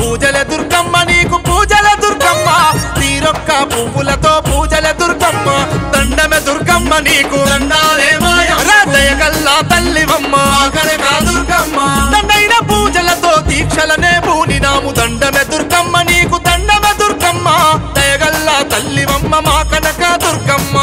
పూజల దుర్గమ్మ నీకు పూజల దుర్గమ్మ తీరొక్క పువ్వులతో పూజల దుర్గమ్మ దండమె దుర్గమ్మ నీకు దయగల్లా తల్లివమ్మ కనక దుర్గమ్మ దండైన పూజలతో దీక్షలనే పూనినాము దండమె దుర్గమ్మ నీకు దండమె దుర్గమ్మ దయగల్లా తల్లివమ్మ మా కనక దుర్గమ్మ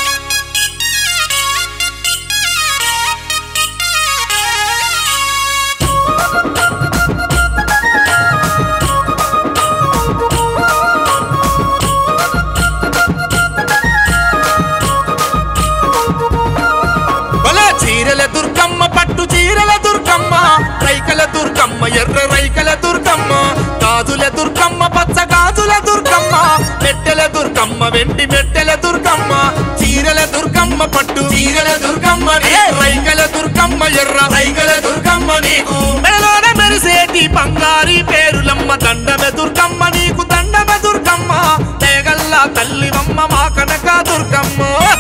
బల చీరల దుర్గమ్మ పట్టు చీరల దుర్గమ్మ రైకల దుర్గమ్మ ఎర్ర రైకల దుర్గమ్మ గాజుల దుర్గమ్మ పచ్చ గాజుల దుర్గమ్మ మెట్టెల దుర్గమ్మ వెండి మెట్టెల దుర్గమ్మ చీరల దుర్గమ్మ పట్టు చీరల దుర్గమ్మ రైకల దుర్గమ్మ ఎర్ర రైకల దుర్గమ్మ నీకు మెడలోన మెరిసేటి బంగారి పేరులమ్మ దండమె దుర్గమ్మ నీకు దండమె దుర్గమ్మ తేగల్లా తల్లివమ్మ మా కనక దుర్గమ్మ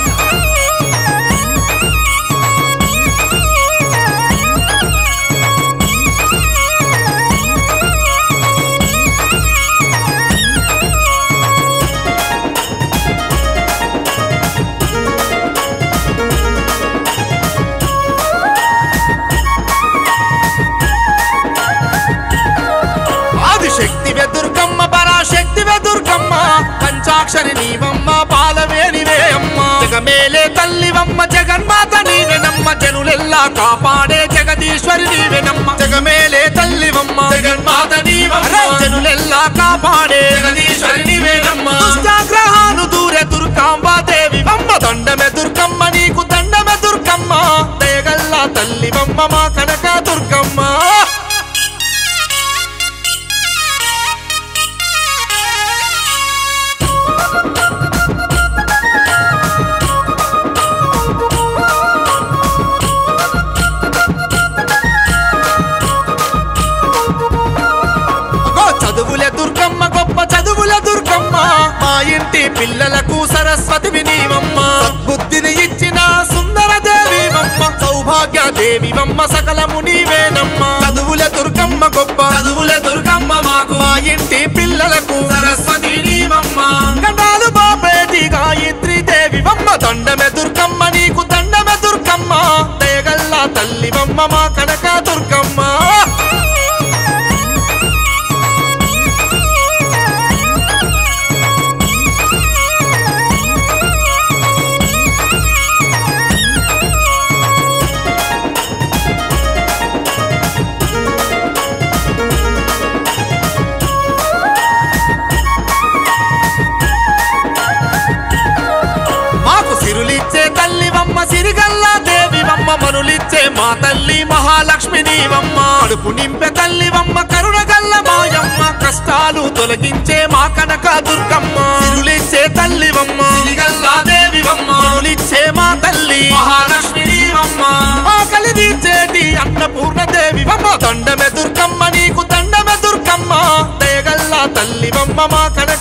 ఆదిశక్తివే దుర్గమ్మ పరాశక్తివే దుర్గమ్మ పంచాక్షరి నీవమ్మ పాలవేణివే అమ్మ జగమేలే తల్లివమ్మ జగన్మాత నీవెనమ్మ జనులెల్లా కాపాడే జగదీశ్వరి నీవెనమ్మ జగమేలే తల్లివమ్మ జగన్మాత నీవమ్మ జనులెల్లా కాపాడే జగదీశ్వరి నీవెనమ్మ దుష్టాగ్రహాలు దూరే దుర్గాంబ దేవి అమ్మ దండమే దుర్గమ్మ నీకు దండమే దుర్గమ్మ దయగల్లా తల్లివమ్మ మా కనక దుర్గమ్మ గో చదువుల దుర్గమ్మ గొప్ప చదువుల దుర్గమ్మ మా ఇంటి పిల్లలకు సరస్వతి నీవమ్మ బుద్ధిని ఇచ్చిన సుందర దేవివమ్మ సౌభాగ్య దేవివమ్మ సకలము నీవేనమ్మ చదువుల దుర్గమ్మ గొప్ప చదువుల దుర్గమ్మ మాకు మా ఇంటి పిల్లలకు సరస్వతి నీవమ్మ గండాలు బాపేటి గాయత్రి దేవివమ్మ దండమె దుర్గమ్మ నీకు దండమె దుర్గమ్మ దయగల్లా తల్లివమ్మ మా కనక దుర్గమ్మ మాకు సిరులిచ్చే తల్లివమ్మ సిరిగల్లా దేవివమ్మ మనులిచ్చే మా తల్లి మహాలక్ష్మి నీవమ్మ కడుపు నింపే తల్లివమ్మ కరుణగల్ల మాయమ్మ కష్టాలు తొలగించే మా కనక దుర్గమ్మ సిరులిచ్చే తల్లివమ్మ సిరిగల్లా దేవివమ్మ మనులిచ్చే మా తల్లి మహాలక్ష్మి నీవమ్మ ఆకలి తీర్చేటి అన్నపూర్ణ దేవివమ్మ దండమె దుర్గమ్మ నీకు దండమె దుర్గమ్మ దయగల్లా తల్లివమ్మ మా కనక